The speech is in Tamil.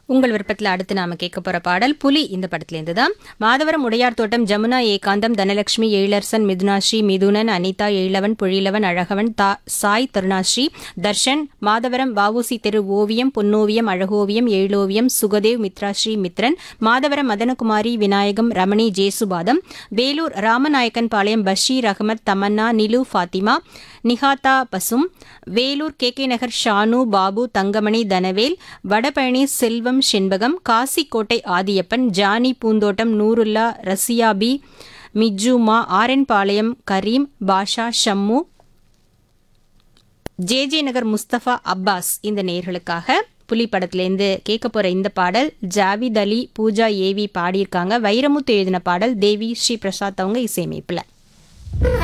உங்கள் விருப்பத்தில் அடுத்து நாம கேட்க போற பாடல் புலி இந்த படத்திலேருந்து தான் மாதவரம் உடையார் தோட்டம் ஜமுனா ஏகாந்தம் தனலட்சுமி எழிலரசன் மிதுனாஸ்ரீ மிதுனன் அனிதா எழிலவன் பொழிலவன் அழகவன் தா சாய் தருணாஸ்ரீ தர்ஷன் மாதவரம் வவுசி தெரு ஓவியம் பொன்னோவியம் அழகோவியம் எழிலோவியம் சுகதேவ் மித்ராஸ்ரீ மித்ரன் மாதவரம் மதனகுமாரி விநாயகம் ரமணி ஜேசுபாதம் வேலூர் ராமநாயக்கன் பாளையம் பஷீர் அகமத் தமன்னா நிலு ஃபாத்திமா நிஹாதா பசும் Vellore K K Nagar Shanu Babu Thangamani Dhanavel Vadapalani Selvam Shenbagam Kasikottai Adhiyappan Johnny Poonthottam Noorullah Rasiyabi Mijuma Aranpalayam Karim Basha Shammu J J Nagar Mustafa Abbas இந்த நேர்களுக்காக புலி படத்திலேருந்து கேட்க போற இந்த பாடல் ஜாவித் அலி பூஜா ஏவி பாடியிருக்காங்க வைரமுத்து எழுதின பாடல் தேவி ஸ்ரீ பிரசாத் அவங்க இசையமைப்பில்